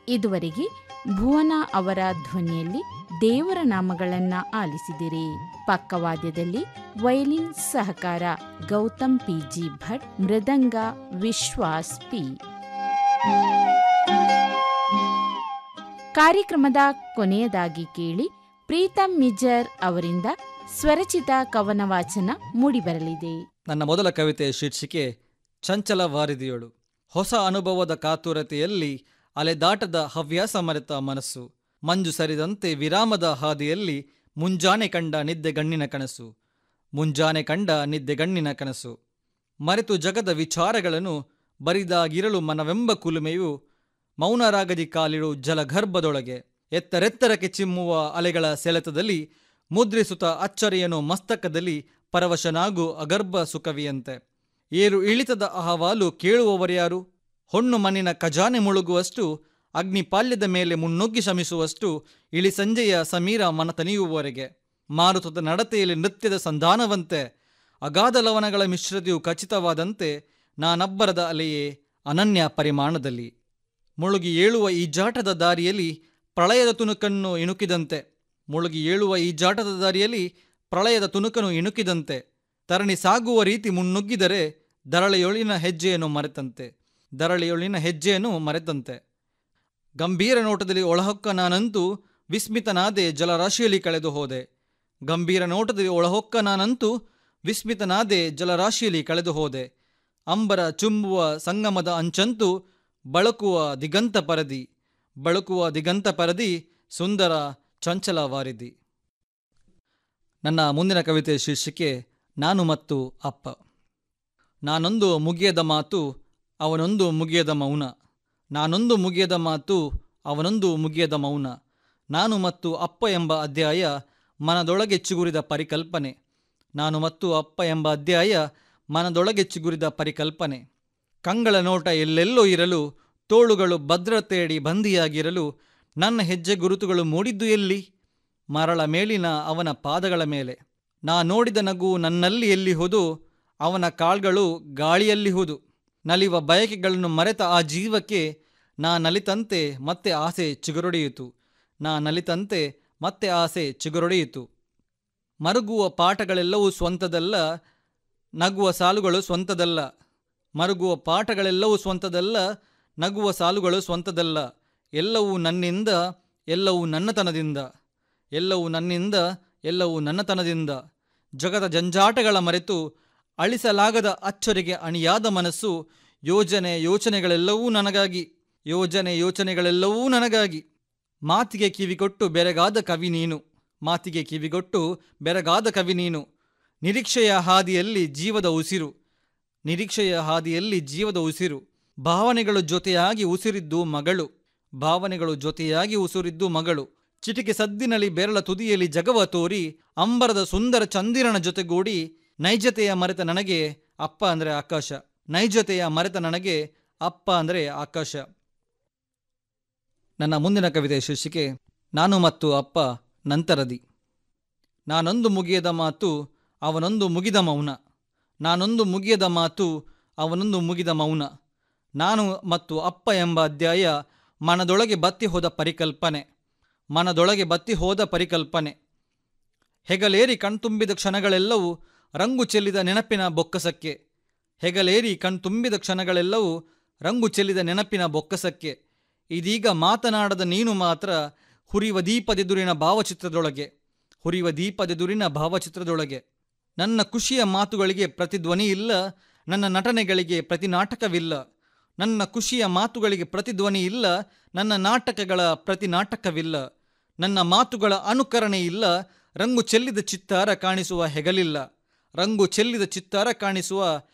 ಇದುವರೆಗೆ ಭುವನ ಅವರ ಧ್ವನಿಯಲ್ಲಿ ದೇವರ ನಾಮಗಳನ್ನ ಆಲಿಸಿದಿರಿ ಪಕ್ಕವಾದ್ಯದಲ್ಲಿ ವಯಲಿನ್ ಸಹಕಾರ ಗೌತಮ್ ಪಿಜಿ ಭಟ್ ಮೃದಂಗ ವಿಶ್ವಾಸ್ ಪಿ ಕಾರ್ಯಕ್ರಮದ ಕೊನೆಯದಾಗಿ ಕೇಳಿ ಪ್ರೀತಮ್ ಮಿಜರ್ ಅವರಿಂದ ಸ್ವರಚಿತ ಕವನ ವಾಚನ ಮೂಡಿಬರಲಿದೆ ನನ್ನ ಮೊದಲ ಕವಿತೆ ಶೀರ್ಷಿಕೆ ಚಂಚಲ ವಾರಿದಿಯೋಳು ಹೊಸ ಅನುಭವದ ಕಾತುರತೆಯಲ್ಲಿ ಅಲೆದಾಟದ ಹವ್ಯಾಸ ಮರೆತ ಮನಸ್ಸು ಮಂಜು ಸರಿದಂತೆ ವಿರಾಮದ ಹಾದಿಯಲ್ಲಿ ಮುಂಜಾನೆ ಕಂಡ ನಿದ್ದೆಗಣ್ಣಿನ ಕನಸು ಮುಂಜಾನೆ ಕಂಡ ನಿದ್ದೆಗಣ್ಣಿನ ಕನಸು ಮರೆತು ಜಗದ ವಿಚಾರಗಳನ್ನು ಬರಿದಾಗಿರಲು ಮನವೆಂಬ ಕುಲುಮೆಯು ಮೌನರಾಗದಿ ಕಾಲಿಡು ಜಲಗರ್ಭದೊಳಗೆ ಎತ್ತರೆತ್ತರಕ್ಕೆ ಚಿಮ್ಮುವ ಅಲೆಗಳ ಸೆಳೆತದಲ್ಲಿ ಮುದ್ರಿಸುತ್ತ ಅಚ್ಚರಿಯನು ಮಸ್ತಕದಲ್ಲಿ ಪರವಶನಾಗು ಅಗರ್ಭ ಸುಕವಿಯಂತೆ ಏರು ಇಳಿತದ ಅಹವಾಲು ಕೇಳುವವರ್ಯಾರು ಹೊಣ್ಣು ಮಣ್ಣಿನ ಖಜಾನೆ ಮುಳುಗುವಷ್ಟು ಅಗ್ನಿಪಾಲ್ಯದ ಮೇಲೆ ಮುನ್ನುಗ್ಗಿ ಶಮಿಸುವಷ್ಟು ಇಳಿ ಸಂಜೆಯ ಸಮೀರ ಮನತನಿಯುವವರೆಗೆ ಮಾರುತದ ನಡತೆಯಲ್ಲಿ ನೃತ್ಯದ ಸಂಧಾನವಂತೆ ಅಗಾಧ ಲವಣಗಳ ಮಿಶ್ರತೆಯು ಖಚಿತವಾದಂತೆ ನಾನಬ್ಬರದ ಅಲೆಯೇ ಅನನ್ಯ ಪರಿಮಾಣದಲ್ಲಿ ಮುಳುಗಿ ಏಳುವ ಈ ಜಾಟದ ದಾರಿಯಲ್ಲಿ ಪ್ರಳಯದ ತುಣುಕನ್ನು ಇಣುಕಿದಂತೆ ಮುಳುಗಿ ಏಳುವ ಈ ಜಾಟದ ದಾರಿಯಲ್ಲಿ ಪ್ರಳಯದ ತುಣುಕನು ಇಣುಕಿದಂತೆ ತರಣಿ ಸಾಗುವ ರೀತಿ ಮುನ್ನುಗ್ಗಿದರೆ ದರಳೆಯೊಳಿನ ಹೆಜ್ಜೆಯನ್ನು ಮರೆತಂತೆ ದರಳೆಯೊಳಿನ ಹೆಜ್ಜೆಯನ್ನು ಮರೆತಂತೆ ಗಂಭೀರ ನೋಟದಲ್ಲಿ ಒಳಹೊಕ್ಕ ನಾನಂತೂ ವಿಸ್ಮಿತನಾದೆ ಜಲರಾಶಿಯಲ್ಲಿ ಕಳೆದು ಹೋದೆ ಗಂಭೀರ ನೋಟದಲ್ಲಿ ಒಳಹೊಕ್ಕ ನಾನಂತೂ ವಿಸ್ಮಿತನಾದೆ ಜಲರಾಶಿಯಲ್ಲಿ ಕಳೆದು ಹೋದೆ ಅಂಬರ ಚುಂಬುವ ಸಂಗಮದ ಅಂಚಂತೂ ಬಳಕುವ ದಿಗಂತ ಪರದಿ ಬಳಕುವ ದಿಗಂತ ಪರದಿ ಸುಂದರ ಚಂಚಲ ವಾರಿದಿ ನನ್ನ ಮುಂದಿನ ಕವಿತೆ ಶೀರ್ಷಿಕೆ ನಾನು ಮತ್ತು ಅಪ್ಪ ನಾನೊಂದು ಮುಗಿಯದ ಮಾತು ಅವನೊಂದು ಮುಗಿಯದ ಮೌನ ನಾನೊಂದು ಮುಗಿಯದ ಮಾತು ಅವನೊಂದು ಮುಗಿಯದ ಮೌನ ನಾನು ಮತ್ತು ಅಪ್ಪ ಎಂಬ ಅಧ್ಯಾಯ ಮನದೊಳಗೆ ಚಿಗುರಿದ ಪರಿಕಲ್ಪನೆ ನಾನು ಮತ್ತು ಅಪ್ಪ ಎಂಬ ಅಧ್ಯಾಯ ಮನದೊಳಗೆ ಚಿಗುರಿದ ಪರಿಕಲ್ಪನೆ ಕಂಗಳ ನೋಟ ಎಲ್ಲೆಲ್ಲೋ ಇರಲು ತೋಳುಗಳು ಭದ್ರತೆಯಡಿ ಬಂದಿಯಾಗಿರಲು ನನ್ನ ಹೆಜ್ಜೆ ಗುರುತುಗಳು ಮೂಡಿದ್ದು ಎಲ್ಲಿ ಮರಳ ಮೇಲಿನ ಅವನ ಪಾದಗಳ ಮೇಲೆ ನಾ ನೋಡಿದ ನಗು ನನ್ನಲ್ಲಿ ಎಲ್ಲಿ ಹೋದು ಅವನ ಕಾಳ್ಗಳು ಗಾಳಿಯಲ್ಲಿ ಹೋದು ನಲಿವ ಬಯಕೆಗಳನ್ನು ಮರೆತ ಆ ಜೀವಕ್ಕೆ ನಾ ನಲಿತಂತೆ ಮತ್ತೆ ಆಸೆ ಚಿಗುರೊಡೆಯಿತು ನಾ ನಲಿತಂತೆ ಮತ್ತೆ ಆಸೆ ಚಿಗುರೊಡೆಯಿತು ಮರುಗುವ ಪಾಠಗಳೆಲ್ಲವೂ ಸ್ವಂತದಲ್ಲ ನಗುವ ಸಾಲುಗಳು ಸ್ವಂತದಲ್ಲ ಮರುಗುವ ಪಾಠಗಳೆಲ್ಲವೂ ಸ್ವಂತದಲ್ಲ ನಗುವ ಸಾಲುಗಳು ಸ್ವಂತದಲ್ಲ ಎಲ್ಲವೂ ನನ್ನಿಂದ ಎಲ್ಲವೂ ನನ್ನತನದಿಂದ ಎಲ್ಲವೂ ನನ್ನಿಂದ ಎಲ್ಲವೂ ನನ್ನತನದಿಂದ ಜಗದ ಜಂಜಾಟಗಳ ಮರೆತು ಅಳಿಸಲಾಗದ ಅಚ್ಚರಿಗೆ ಅಣಿಯಾದ ಮನಸ್ಸು ಯೋಜನೆ ಯೋಚನೆಗಳೆಲ್ಲವೂ ನನಗಾಗಿ ಯೋಜನೆ ಯೋಚನೆಗಳೆಲ್ಲವೂ ನನಗಾಗಿ ಮಾತಿಗೆ ಕಿವಿಗೊಟ್ಟು ಬೆರಗಾದ ಕವಿ ನೀನು ಮಾತಿಗೆ ಕಿವಿಗೊಟ್ಟು ಬೆರಗಾದ ಕವಿ ನೀನು ನಿರೀಕ್ಷೆಯ ಹಾದಿಯಲ್ಲಿ ಜೀವದ ಉಸಿರು ನಿರೀಕ್ಷೆಯ ಹಾದಿಯಲ್ಲಿ ಜೀವದ ಉಸಿರು ಭಾವನೆಗಳು ಜೊತೆಯಾಗಿ ಉಸಿರಿದ್ದು ಮಗಳು ಭಾವನೆಗಳು ಜೊತೆಯಾಗಿ ಉಸಿರಿದ್ದು ಮಗಳು ಚಿಟಿಕೆ ಸದ್ದಿನಲ್ಲಿ ಬೆರಳ ತುದಿಯಲ್ಲಿ ಜಗವ ತೋರಿ ಅಂಬರದ ಸುಂದರ ಚಂದಿರನ ಜೊತೆಗೂಡಿ ನೈಜತೆಯ ಮರೆತ ನನಗೆ ಅಪ್ಪ ಅಂದರೆ ಆಕಾಶ ನೈಜತೆಯ ಮರೆತ ನನಗೆ ಅಪ್ಪ ಅಂದರೆ ಆಕಾಶ ನನ್ನ ಮುಂದಿನ ಕವಿತೆ ಶೀರ್ಷಿಕೆ ನಾನು ಮತ್ತು ಅಪ್ಪ ನಂತರದಿ ನಾನೊಂದು ಮುಗಿಯದ ಮಾತು ಅವನೊಂದು ಮುಗಿದ ಮೌನ ನಾನೊಂದು ಮುಗಿಯದ ಮಾತು ಅವನೊಂದು ಮುಗಿದ ಮೌನ ನಾನು ಮತ್ತು ಅಪ್ಪ ಎಂಬ ಅಧ್ಯಾಯ ಮನದೊಳಗೆ ಬತ್ತಿ ಹೋದ ಪರಿಕಲ್ಪನೆ ಮನದೊಳಗೆ ಬತ್ತಿ ಹೋದ ಪರಿಕಲ್ಪನೆ ಹೆಗಲೇರಿ ಕಣ್ತುಂಬಿದ ಕ್ಷಣಗಳೆಲ್ಲವೂ ರಂಗು ಚೆಲ್ಲಿದ ನೆನಪಿನ ಬೊಕ್ಕಸಕ್ಕೆ ಹೆಗಲೇರಿ ಕಣ್ತುಂಬಿದ ಕ್ಷಣಗಳೆಲ್ಲವೂ ರಂಗು ಚೆಲ್ಲಿದ ನೆನಪಿನ ಬೊಕ್ಕಸಕ್ಕೆ ಇದೀಗ ಮಾತನಾಡದ ನೀನು ಮಾತ್ರ ಹುರಿವ ದೀಪದೆದುರಿನ ಭಾವಚಿತ್ರದೊಳಗೆ ಹುರಿವ ದೀಪದೆದುರಿನ ಭಾವಚಿತ್ರದೊಳಗೆ ನನ್ನ ಖುಷಿಯ ಮಾತುಗಳಿಗೆ ಪ್ರತಿಧ್ವನಿ ಇಲ್ಲ ನನ್ನ ನಟನೆಗಳಿಗೆ ಪ್ರತಿ ನಾಟಕವಿಲ್ಲ ನನ್ನ ಖುಷಿಯ ಮಾತುಗಳಿಗೆ ಪ್ರತಿಧ್ವನಿ ಇಲ್ಲ ನನ್ನ ನಾಟಕಗಳ ಪ್ರತಿ ನಾಟಕವಿಲ್ಲ ನನ್ನ ಮಾತುಗಳ ಅನುಕರಣೆ ಇಲ್ಲ ರಂಗು ಚೆಲ್ಲಿದ ಚಿತ್ತಾರ ಕಾಣಿಸುವ ಹೆಗಲಿಲ್ಲ ರಂಗು ಚೆಲ್ಲಿದ ಚಿತ್ತಾರ ಕಾಣಿಸುವ